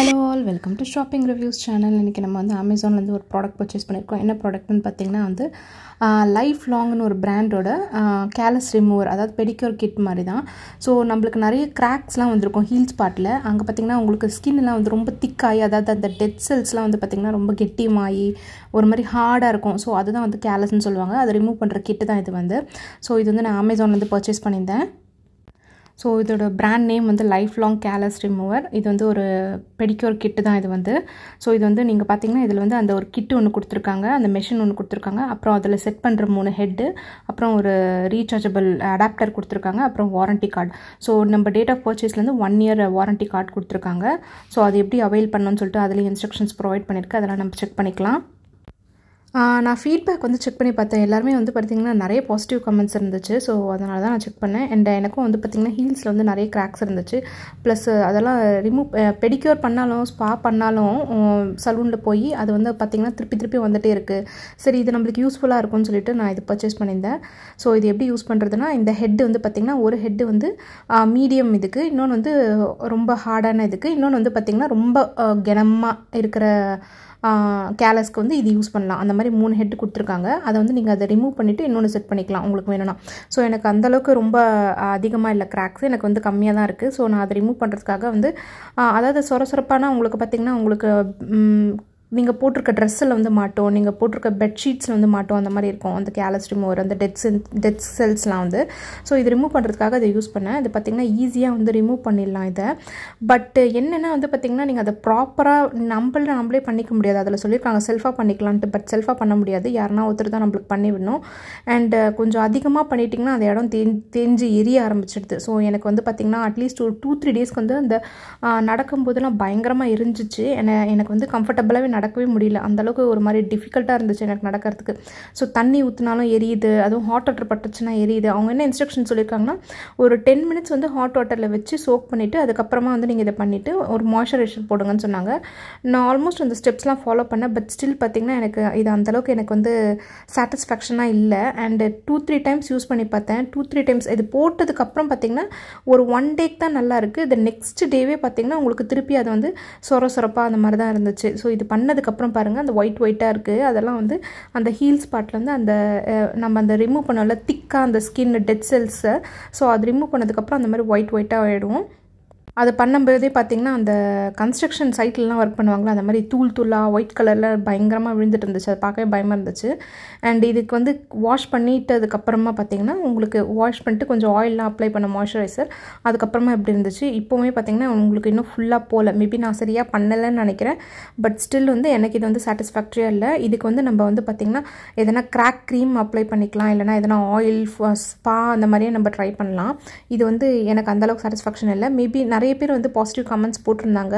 hello all welcome to shopping reviews channel இன்றைக்கி நம்ம வந்து அமேசான்லேருந்து ஒரு ப்ராடக்ட் பர்ச்சேஸ் பண்ணியிருக்கோம் என்ன ப்ராடக்ட்னு பார்த்தீங்கன்னா வந்து லைஃப் லாங்னு ஒரு பிராண்டோட கேலஸ் ரிமூவர் அதாவது பெடிக்யூர் கிட் மாதிரி தான் ஸோ நம்மளுக்கு நிறைய கிராக்ஸ்லாம் வந்திருக்கும் ஹீல் ஸ்பாட்டில் அங்கே பார்த்தீங்கன்னா உங்களுக்கு ஸ்கின்லாம் வந்து ரொம்ப திக்காகி அதாவது அந்த டெட் செல்ஸ்லாம் வந்து பார்த்திங்கன்னா ரொம்ப கெட்டியமாகி ஒரு மாதிரி ஹார்டாக இருக்கும் ஸோ அதுதான் வந்து கேலஸ்ன்னு சொல்லுவாங்க அதை ரிமூவ் பண்ணுற கிட்டு தான் இது வந்து ஸோ இது வந்து நான் அமேசான்லேருந்து பர்ச்சேஸ் பண்ணியிருந்தேன் ஸோ இதோட பிராண்ட் நேம் வந்து லைஃப் லாங் கேலஸ் ரிமூவர் இது வந்து ஒரு பெடிக்யூர் கிட்டு தான் இது வந்து ஸோ இது வந்து நீங்கள் பார்த்தீங்கன்னா இதில் வந்து அந்த ஒரு கிட்டு ஒன்று கொடுத்துருக்காங்க அந்த மெஷின் ஒன்று கொடுத்துருக்காங்க அப்புறம் அதில் செட் பண்ணுற மூணு ஹெட்டு அப்புறம் ஒரு ரீசார்ஜபிள் அடாப்டர் கொடுத்துருக்காங்க அப்புறம் வாரண்ட்டி கார்டு ஸோ நம்ம டேட் ஆஃப் பர்ச்சேஸ்லேருந்து ஒன் இயர் வாரண்ட்டி கார்டு கொடுத்துருக்காங்க ஸோ அது எப்படி அவைல் பண்ணணும்னு சொல்லிட்டு அதில் இன்ஸ்ட்ரக்ஷன்ஸ் ப்ரொவைட் பண்ணியிருக்கு அதெல்லாம் நம்ம செக் பண்ணிக்கலாம் நான் ஃபீட்பேக் வந்து செக் பண்ணி பார்த்தேன் எல்லாருமே வந்து பார்த்திங்கன்னா நிறைய பாசிட்டிவ் கமெண்ட்ஸ் இருந்துச்சு ஸோ அதனால தான் நான் செக் பண்ணேன் அண்ட் எனக்கும் வந்து பார்த்திங்கன்னா ஹீல்ஸில் வந்து நிறைய கிராக்ஸ் இருந்துச்சு ப்ளஸ் அதெல்லாம் ரிமூவ் பெடிக்யூர் பண்ணாலும் ஸ்பா பண்ணாலும் சலூனில் போய் அது வந்து பார்த்திங்கன்னா திருப்பி திருப்பி வந்துகிட்டே இருக்குது சரி இது நம்மளுக்கு யூஸ்ஃபுல்லாக இருக்கும்னு சொல்லிட்டு நான் இது பர்ச்சேஸ் பண்ணியிருந்தேன் ஸோ இது எப்படி யூஸ் பண்ணுறதுனா இந்த ஹெட்டு வந்து பார்த்திங்கன்னா ஒரு ஹெட்டு வந்து மீடியம் இதுக்கு இன்னொன்று வந்து ரொம்ப ஹார்டான இதுக்கு இன்னொன்று வந்து பார்த்திங்கன்னா ரொம்ப கனமாக இருக்கிற கேலஸ்க்கு வந்து இது யூஸ் பண்ணலாம் அந்த மாதிரி மூணு ஹெட் கொடுத்துருக்காங்க அதை வந்து நீங்கள் அதை ரிமூவ் பண்ணிவிட்டு இன்னொன்று செட் பண்ணிக்கலாம் உங்களுக்கு வேணும்னா ஸோ எனக்கு அந்தளவுக்கு ரொம்ப அதிகமாக இல்லை கிராக்ஸ் எனக்கு வந்து கம்மியாக தான் இருக்குது ஸோ நான் அதை ரிமூவ் பண்ணுறதுக்காக வந்து அதாவது சொர சொரப்பான உங்களுக்கு பார்த்திங்கன்னா உங்களுக்கு நீங்கள் போட்டிருக்க ட்ரெஸ்ஸில் வந்து மாட்டோம் நீங்கள் போட்டிருக்க பெட்ஷீட்ஸில் வந்து மாட்டோம் அந்த மாதிரி இருக்கும் அந்த கேலஸ் ரிமூவர் அந்த டெட் செல் டெட் செல்ஸ்லாம் வந்து ஸோ இது ரிமூவ் பண்ணுறதுக்காக அதை யூஸ் பண்ணேன் இது பார்த்திங்கன்னா ஈஸியாக வந்து ரிமூவ் பண்ணிடலாம் இதை பட் என்னென்னா வந்து பார்த்திங்கன்னா நீங்கள் அதை ப்ராப்பராக நம்மள நம்மளே பண்ணிக்க முடியாது அதில் சொல்லியிருக்காங்க செல்ஃபாக பண்ணிக்கலான்ட்டு பட் செல்ஃபாக பண்ண முடியாது யாருனா ஒருத்தர் தான் நம்மளுக்கு பண்ணி விடணும் அண்ட் கொஞ்சம் அதிகமாக பண்ணிட்டிங்கன்னா அந்த இடம் தே தேஞ்சு எரிய ஆரம்பிச்சிடுது ஸோ எனக்கு வந்து பார்த்திங்கன்னா அட்லீஸ்ட் ஒரு டூ த்ரீ டேஸ்க்கு வந்து அந்த நடக்கும்போதெல்லாம் பயங்கரமாக இருந்துச்சு எனக்கு வந்து கம்ஃபர்டபுளாகவே நடக்கவே முடியல அந்தளவுக்கு ஒரு மாதிரி டிஃபிகல்ட்டாக இருந்துச்சு எனக்கு நடக்கிறதுக்கு ஸோ தண்ணி ஊற்றினாலும் எரியுது அதுவும் ஹாட் வாட்டர் பட்டுச்சுன்னா எரியுது அவங்க என்ன இன்ஸ்ட்ரக்ஷன் சொல்லியிருக்காங்கன்னா ஒரு டென் மினிட்ஸ் வந்து ஹாட் வாட்டரில் வச்சு சோக் பண்ணிவிட்டு அதுக்கப்புறமா வந்து நீங்கள் இதை பண்ணிவிட்டு ஒரு மாய்ஸ்சரைசர் போடுங்கன்னு சொன்னாங்க நான் ஆல்மோஸ்ட் அந்த ஸ்டெப்ஸ்லாம் ஃபாலோ பண்ணேன் பட் ஸ்டில் பார்த்திங்கன்னா எனக்கு இது அந்தளவுக்கு எனக்கு வந்து சாட்டிஸ்ஃபேக்ஷனாக இல்லை and two three times use பண்ணி பார்த்தேன் டூ த்ரீ டைம்ஸ் இது போட்டதுக்கப்புறம் பார்த்திங்கன்னா ஒரு ஒன் டேக்கு தான் நல்லா இருக்குது இது நெக்ஸ்ட் டேவே பார்த்திங்கன்னா உங்களுக்கு திருப்பி அது வந்து சொர சொரப்பாக அந்த மாதிரி தான் இருந்துச்சு ஸோ இது பண்ண பண்ணதுக்கப்புறம் பாருங்கள் அந்த ஒயிட் ஒயிட்டாக இருக்குது அதெல்லாம் வந்து அந்த ஹீல் ஸ்பாட்லேருந்து அந்த நம்ம அந்த ரிமூவ் பண்ணல திக்காக அந்த ஸ்கின் டெட் செல்ஸை ஸோ அது ரிமூவ் பண்ணதுக்கப்புறம் அந்த மாதிரி ஒயிட் ஒயிட்டாக ஆகிடும் அது பண்ணும்போதே பார்த்திங்கன்னா அந்த கன்ஸ்ட்ரக்ஷன் சைட்லலாம் ஒர்க் பண்ணுவாங்களா அந்த மாதிரி தூள் தூளாக ஒயிட் கலரில் பயங்கரமாக விழுந்துட்டு இருந்துச்சு அது பார்க்கவே பயமாக இருந்துச்சு அண்ட் இதுக்கு வந்து வாஷ் பண்ணிட்டதுக்கப்புறமா பார்த்திங்கன்னா உங்களுக்கு வாஷ் பண்ணிட்டு கொஞ்சம் ஆயிலெலாம் அப்ளை பண்ண மாய்ஸ்சரைசர் அதுக்கப்புறமா எப்படி இருந்துச்சு இப்போவுமே பார்த்திங்கன்னா உங்களுக்கு இன்னும் ஃபுல்லாக போகல மேபி நான் சரியாக பண்ணலைன்னு நினைக்கிறேன் பட் ஸ்டில் வந்து எனக்கு இது வந்து சாட்டிஸ்ஃபேக்ட்ரியாக இல்லை இதுக்கு வந்து நம்ம வந்து பார்த்திங்கன்னா எதனா கிராக் க்ரீம் அப்ளை பண்ணிக்கலாம் இல்லைனா எதனா ஆயில் ஸ்பா அந்த மாதிரியே நம்ம ட்ரை பண்ணலாம் இது வந்து எனக்கு அந்தளவுக்கு சாட்டிஸ்ஃபேக்ஷன் இல்லை மேபி நிறைய நிறைய பேர் வந்து பாசிட்டிவ் கமெண்ட்ஸ் போட்டிருந்தாங்க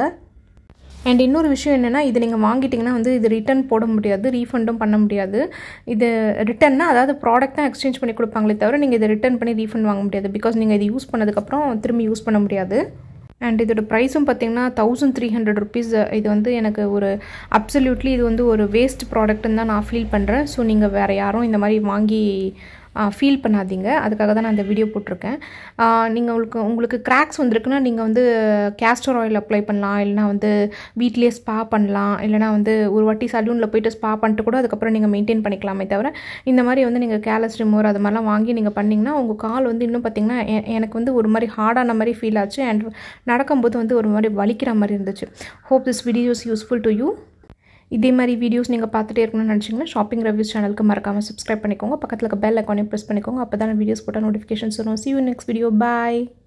அண்ட் இன்னொரு விஷயம் என்னென்னா இது நீங்கள் வாங்கிட்டிங்கன்னா வந்து இது ரிட்டன் போட முடியாது ரீஃபண்டும் பண்ண முடியாது இது ரிட்டன்னா அதாவது ப்ராடக்ட் தான் எக்ஸ்சேஞ்ச் பண்ணி கொடுப்பாங்களே தவிர நீங்கள் இதை ரிட்டன் பண்ணி ரீஃபண்ட் வாங்க முடியாது பிகாஸ் நீங்கள் இது யூஸ் பண்ணதுக்கப்புறம் திரும்பி யூஸ் பண்ண முடியாது அண்ட் இதோட ப்ரைஸும் பார்த்திங்கன்னா தௌசண்ட் த்ரீ ஹண்ட்ரட் ருபீஸ் இது வந்து எனக்கு ஒரு அப்சல்யூட்லி இது வந்து ஒரு வேஸ்ட் ப்ராடக்ட்டுன்னு தான் நான் ஃபீல் பண்ணுறேன் ஸோ நீங்கள் வேறு யாரும் இந்த மாதிரி வாங்கி ஃபீல் பண்ணாதீங்க அதுக்காக தான் நான் இந்த வீடியோ போட்டிருக்கேன் நீங்கள் உங்களுக்கு உங்களுக்கு கிராக்ஸ் வந்திருக்குன்னா நீங்கள் வந்து கேஸ்டர் ஆயில் அப்ளை பண்ணலாம் இல்லைனா வந்து வீட்லேயே ஸ்பா பண்ணலாம் இல்லைனா வந்து ஒரு வாட்டி சலூனில் போயிட்டு ஸ்பா பண்ணிட்டு கூட அதுக்கப்புறம் நீங்கள் மெயின்டைன் பண்ணிக்கலாமே தவிர இந்த மாதிரி வந்து நீங்கள் கேலஸ் ரிமூவர் அது மாதிரிலாம் வாங்கி நீங்கள் பண்ணிங்கன்னா உங்கள் கால் வந்து இன்னும் பார்த்திங்கன்னா எனக்கு வந்து ஒரு மாதிரி ஹார்டான மாதிரி ஃபீல் ஆச்சு அண்ட் நடக்கும்போது வந்து ஒரு மாதிரி வலிக்கிற மாதிரி இருந்துச்சு hope this videos useful to you இதே மாதிரி வீடியோஸ் நீங்கள் பார்த்துட்டே இருக்கணும்னு நினச்சிங்கன்னா ஷாப்பிங் ரிவ்யூஸ் சேனலுக்கு மறக்காமல் சப்ஸ்கிரைப் பண்ணிக்கோங்க பக்கத்தில் இருக்க பெல் ஐக்கானே ப்ரெஸ் பண்ணிக்கோங்க அப்போ தான் வீடியோஸ் போட்டால் நோட்டிஃபிகேஷன்ஸ் வரும் see you next video bye